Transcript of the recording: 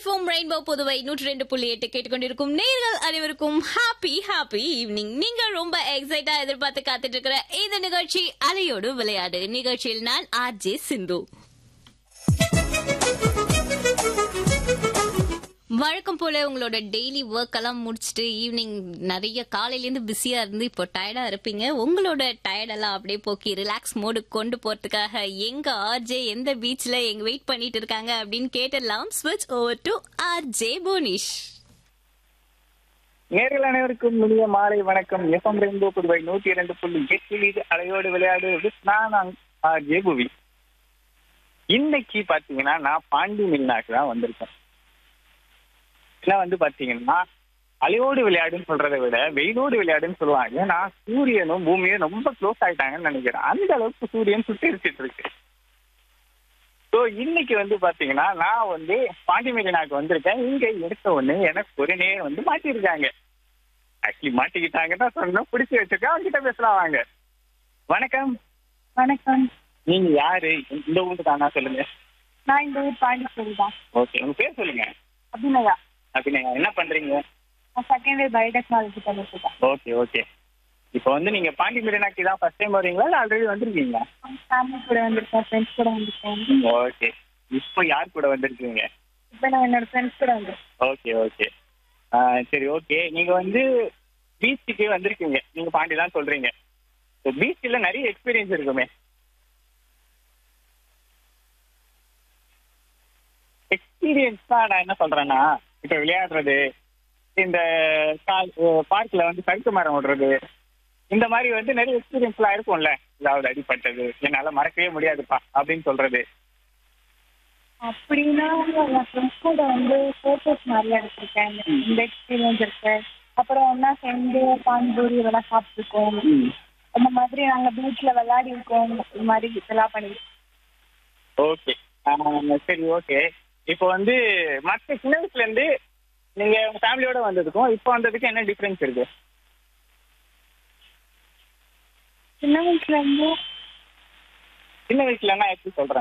FM rainbow Puduvai நூற்றி ரெண்டு புள்ளி எட்டு கேட்டுக்கொண்டிருக்கும் நேர்கள் அனைவருக்கும் ஹாப்பி ஹாப்பி ஈவினிங் நீங்க ரொம்ப எக்ஸைட்டா எதிர்பார்த்து காத்துட்டு இருக்கிற இந்த நிகழ்ச்சி அலையோடு விளையாடு நிகழ்ச்சியில் நான் ஆர் ஜே சிந்து வழக்கம் போல உங்களோட டெய்லி ஒர்க் எல்லாம் முடிச்சுட்டு ஈவினிங் நிறைய காலையில இருந்து பிஸியா இருந்து இப்போ டயர்டா இருப்பீங்க உங்களோட டயர்டெல்லாம் அப்படியே போக்கி ரிலாக்ஸ் மோடு கொண்டு போறதுக்காக எங்க ஆர்ஜே எந்த பீச்ல எங்க வெயிட் பண்ணிட்டு இருக்காங்க அப்படின்னு கேட்டலாம் ஸ்விட்ச் ஓவர் டு ஆர்ஜே போனிஷ் நேர்கள் அனைவருக்கும் இனிய மாலை வணக்கம் எஃப்எம் ரெயின்போ புதுவை நூத்தி இரண்டு புள்ளி எட்டில் இது அலையோடு விளையாடு வித் நான் ஜேபுவி இன்னைக்கு பாத்தீங்கன்னா நான் பாண்டி மில்நாக்கு தான் வந்திருக்கேன் ஏன்னா வந்து பாத்தீங்கன்னா அலையோடு விளையாடுன்னு சொல்றதை விட வெயிலோடு விளையாடுன்னு சொல்லுவாங்க ஏன்னா சூரியனும் பூமியும் ரொம்ப க்ளோஸ் ஆயிட்டாங்கன்னு நினைக்கிறேன் அந்த அளவுக்கு சூரியன் சுட்டரிச்சிட்டு இருக்கு ஸோ இன்னைக்கு வந்து பாத்தீங்கன்னா நான் வந்து பாண்டி மெரினாக்கு வந்திருக்கேன் இங்க எடுத்த உடனே எனக்கு ஒரு நேரம் வந்து மாட்டிருக்காங்க ஆக்சுவலி மாட்டிக்கிட்டாங்கன்னா சொன்னா பிடிச்சி வச்சிருக்கேன் அவங்க கிட்ட பேசலாம் வாங்க வணக்கம் வணக்கம் நீங்க யாரு இந்த ஊருக்கு தானா சொல்லுங்க நான் இந்த ஊர் பாண்டிச்சேரி தான் ஓகே உங்க பேர் சொல்லுங்க அபிநயா அப்படின்னா என்ன பண்றீங்க நான் செகண்ட் இயர் பயோடெக்னாலஜி பண்ணிட்டு இருக்கேன் ஓகே ஓகே இப்போ வந்து நீங்க பாண்டி மெரினாக்கு தான் ஃபர்ஸ்ட் டைம் வரீங்களா இல்லை ஆல்ரெடி வந்திருக்கீங்களா ஃபேமிலி கூட வந்திருக்கேன் ஃப்ரெண்ட்ஸ் கூட வந்திருக்கேன் ஓகே இப்போ யார் கூட வந்திருக்கீங்க இப்போ நான் என்னோட ஃப்ரெண்ட்ஸ் கூட வந்திருக்கேன் ஓகே ஓகே சரி ஓகே நீங்க வந்து பீச்சுக்கு வந்திருக்கீங்க நீங்க பாண்டி தான் சொல்றீங்க பீச்சில் நிறைய எக்ஸ்பீரியன்ஸ் இருக்குமே எக்ஸ்பீரியன்ஸ் தான் நான் என்ன சொல்றேன்னா இப்ப விளையாடுறது இந்த பார்க்ல வந்து சறுக்கு மரம் விடுறது இந்த மாதிரி வந்து நிறைய எக்ஸ்பீரியன்ஸ்லாம் இருக்கும்ல ஏதாவது அடிப்பட்டது என்னால மறக்கவே முடியாதுப்பா அப்படின்னு சொல்றது அப்படின்னா என் ஃப்ரெண்ட்ஸ் கூட வந்து ஃபோட்டோஸ் நிறைய எடுத்திருக்கேன் இந்த எக்ஸ்பீரியன்ஸ் இருக்கு அப்புறம் ஒன்றா சேர்ந்து பானிபூரி இதெல்லாம் சாப்பிட்டுருக்கோம் அந்த மாதிரி நாங்கள் பீச்சில் விளையாடி இருக்கோம் இந்த மாதிரி இதெல்லாம் பண்ணிருக்கோம் ஓகே சரி ஓகே இப்போ வந்து மற்ற சின்ன வயசுல இருந்து நீங்க உங்க ஃபேமிலியோட வந்ததுக்கும் இப்போ வந்ததுக்கு என்ன டிஃபரன்ஸ் இருக்கு சின்ன வயசுல இருந்து சின்ன வயசுலன்னா எப்படி சொல்றேன்